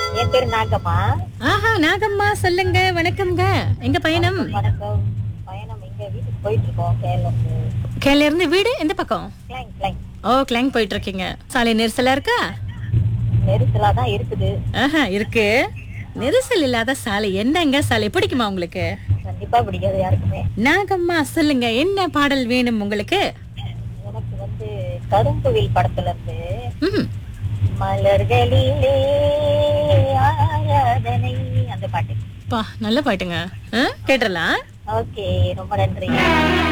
என் பேரு நாகம்மா ஆஹா நாகம்மா சொல்லுங்க வணக்கம்ங்க எங்க பயணம் வணக்கம் பயணம் எங்க வீட்டுக்கு போயிட்டு இருக்கோம் கேரளத்து கேல இருந்து வீடு எந்த பக்கம் கிளைங் கிளைங் ஓ கிளாங் போயிட்டு இருக்கீங்க சாலை நெரிசலா இருக்கா நெரிசலா தான் இருக்குது ஆஹா இருக்கு நெரிசல் இல்லாத சாலை என்னங்க சாலை பிடிக்குமா உங்களுக்கு கண்டிப்பா பிடிக்காது யாருக்குமே நாகம்மா சொல்லுங்க என்ன பாடல் வேணும் உங்களுக்கு எனக்கு வந்து கரும்புவில் படத்துல இருந்து ம் மலர்களிலே ஆராதனை அந்த பாட்டு பா நல்ல பாட்டுங்க ஆ, கேட்டுறலாம் ஓகே ரொம்ப நன்றி